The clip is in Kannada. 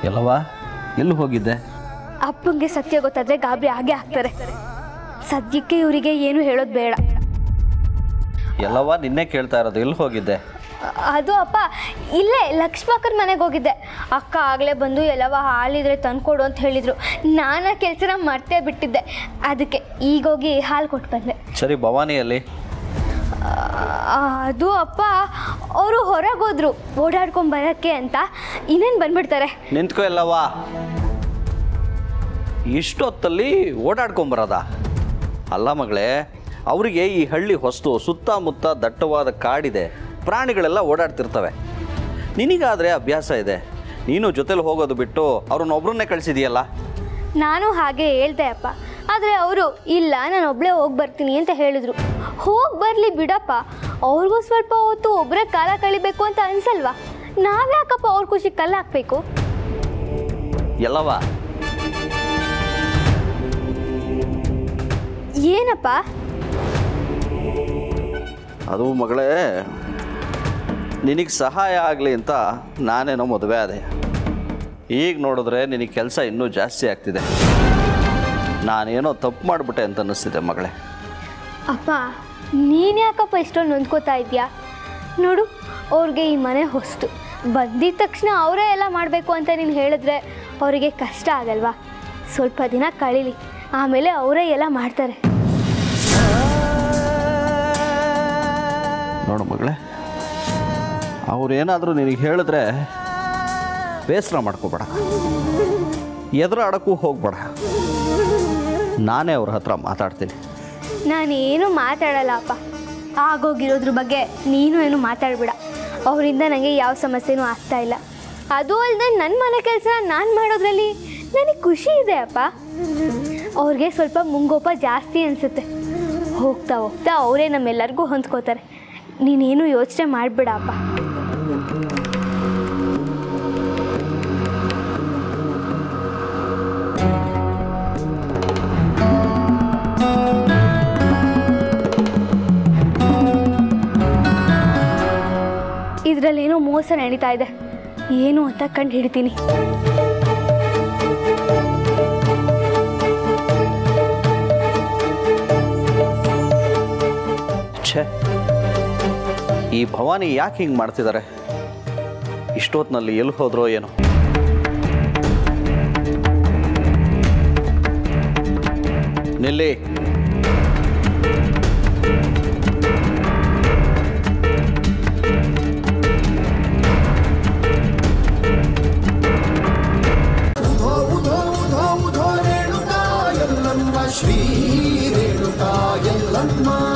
ಎಲ್ಲವ ಎಲ್ಲಿ ಹೋಗಿದ್ದೆ ಅಪ್ಪಂಗೆ ಸತ್ಯ ಗೊತ್ತಾದ್ರೆ ಗಾಬರಿ ಆಗೇ ಆಗ್ತಾರೆ ಸದ್ಯಕ್ಕೆ ಇವರಿಗೆ ಏನು ಹೇಳೋದು ಬೇಡ ಎಲ್ಲವ ನಿನ್ನೆ ಕೇಳ್ತಾ ಇರೋದು ಎಲ್ಲಿ ಹೋಗಿದ್ದೆ ಅ- ಅದು ಅಪ್ಪ ಇಲ್ಲೇ ಲಕ್ಷ್ಮಕ್ಕನ ಮನೆಗೆ ಹೋಗಿದ್ದೆ ಅಕ್ಕ ಆಗಲೇ ಬಂದು ಎಲ್ಲವ ಹಾಲಿದ್ರೆ ತಂದ್ಕೊಡು ಅಂತ ಹೇಳಿದರು ನಾನು ಕೆಲಸನ ಮರ್ತೇ ಬಿಟ್ಟಿದ್ದೆ ಅದಕ್ಕೆ ಈಗೋಗಿ ಹಾಲು ಕೊಟ್ಟು ಬಂದೆ ಸರಿ ಭವಾನಿಯಲ್ಲಿ ಆ, ಅದು ಅಪ್ಪ ಅವರು ಹೊರಗೆ ಹೋದ್ರು ಓಡಾಡ್ಕೊಂಡು ಬರೋಕ್ಕೆ ಅಂತ ಇನ್ನೇನು ಬಂದ್ಬಿಡ್ತಾರೆ ನಿಂತ್ಕೋ ಎಲ್ಲವ ಇಷ್ಟೊತ್ತಲ್ಲಿ ಓಡಾಡ್ಕೊಂಬರದ ಅಲ್ಲ ಮಗಳೇ ಅವರಿಗೆ ಈ ಹಳ್ಳಿ ಹೊಸ್ತು ಸುತ್ತಮುತ್ತ ದಟ್ಟವಾದ ಕಾಡಿದೆ ಪ್ರಾಣಿಗಳೆಲ್ಲ ಓಡಾಡ್ತಿರ್ತವೆ ನಿನಗಾದರೆ ಅಭ್ಯಾಸ ಇದೆ ನೀನು ಜೊತೆಲಿ ಹೋಗೋದು ಬಿಟ್ಟು ಅವ್ರನ್ನೊಬ್ರನ್ನೇ ಕಳಿಸಿದೆಯಲ್ಲ ನಾನು ಹಾಗೆ ಹೇಳ್ದೆ ಅಪ್ಪ ಆದರೆ ಅವರು ಇಲ್ಲ ನಾನು ಒಬ್ಬಳೇ ಹೋಗಿ ಬರ್ತೀನಿ ಅಂತ ಹೇಳಿದ್ರು ಹೋಗಿ ಬರಲಿ ಬಿಡಪ್ಪ ಅವ್ರಿಗೂ ಸ್ವಲ್ಪ ಹೊತ್ತು ಒಬ್ಬರೇ ಕಾಲ ಕಳಿಬೇಕು ಅಂತ ಅನ್ಸಲ್ವಾ ನಾವ್ಯಾಕಪ್ಪ ಅವ್ರ ಖುಷಿ ಕಲ್ಲು ಹಾಕ್ಬೇಕು ಎಲ್ಲವ ಏನಪ್ಪ ಅದು ಮಗಳೇ ನಿನಗೆ ಸಹಾಯ ಆಗಲಿ ಅಂತ ನಾನೇನೋ ಮದುವೆ ಆದೆ ಈಗ ನೋಡಿದ್ರೆ ನಿನಗೆ ಕೆಲಸ ಇನ್ನೂ ಜಾಸ್ತಿ ಆಗ್ತಿದೆ ನಾನೇನೋ ತಪ್ಪು ಮಾಡಿಬಿಟ್ಟೆ ಅಂತ ಅನ್ನಿಸ್ತಿದೆ ಮಗಳೇ ಅಪ್ಪ ನೀನು ಯಾಕಪ್ಪ ಇಷ್ಟೊಂದು ನೊಂದ್ಕೋತಾ ಇದೆಯಾ ನೋಡು ಅವ್ರಿಗೆ ಈ ಮನೆ ಹೊಸ್ತು ಬಂದಿದ ತಕ್ಷಣ ಅವರೇ ಎಲ್ಲ ಮಾಡಬೇಕು ಅಂತ ನೀನು ಹೇಳಿದ್ರೆ ಅವರಿಗೆ ಕಷ್ಟ ಆಗಲ್ವಾ ಸ್ವಲ್ಪ ದಿನ ಕಳೀಲಿ ಆಮೇಲೆ ಅವರೇ ಎಲ್ಲ ಮಾಡ್ತಾರೆ ನೋಡು ಮಗಳೇ ಅವ್ರೇನಾದರೂ ನಿನಗೆ ಹೇಳಿದ್ರೆ ಬೇಸರ ಮಾಡ್ಕೋಬೇಡ ಎದುರಾಡಕ್ಕೂ ಹೋಗ್ಬೇಡ ನಾನೇ ಅವ್ರ ಹತ್ರ ಮಾತಾಡ್ತೀನಿ ನಾನೇನು ಮಾತಾಡಲ್ಲ ಅಪ್ಪ ಆಗೋಗಿರೋದ್ರ ಬಗ್ಗೆ ನೀನು ಏನು ಮಾತಾಡಬೇಡ ಅವರಿಂದ ನನಗೆ ಯಾವ ಸಮಸ್ಯೆನೂ ಆಗ್ತಾ ಇಲ್ಲ ಅದು ಅಲ್ಲದೆ ನನ್ನ ಮನೆ ಕೆಲಸ ನಾನು ಮಾಡೋದ್ರಲ್ಲಿ ನನಗೆ ಖುಷಿ ಇದೆ ಅಪ್ಪ ಅವ್ರಿಗೆ ಸ್ವಲ್ಪ ಮುಂಗೋಪ ಜಾಸ್ತಿ ಅನಿಸುತ್ತೆ ಹೋಗ್ತಾ ಹೋಗ್ತಾ ಅವರೇ ನಮ್ಮೆಲ್ಲರಿಗೂ ಹೊಂದ್ಕೋತಾರೆ ನೀನೇನು ಯೋಚನೆ ಮಾಡಬೇಡ ಅಪ್ಪ ಇದರಲ್ಲೇನೋ ಮೋಸ ನಡೀತಾ ಇದೆ ಏನು ಅಂತ ಕಂಡು ಹಿಡಿತೀನಿ ಛೇ ಈ ಭವಾನಿ ಯಾಕೆ ಹಿಂಗೆ ಮಾಡ್ತಿದ್ದಾರೆ ಇಷ್ಟೊತ್ತಿನಲ್ಲಿ ಎಲ್ಲಿ ಹೋದ್ರೋ ಏನೋ ನಿಲ್ಲಿ ಉಧೋ ಉಧೋ ಉಧೋ ಉಧೋ ರೇಣುಕಾ ಎಲ್ಲಮ್ಮ ಶ್ರೀ ರೇಣುಕಾ ಎಲ್ಲಮ್ಮ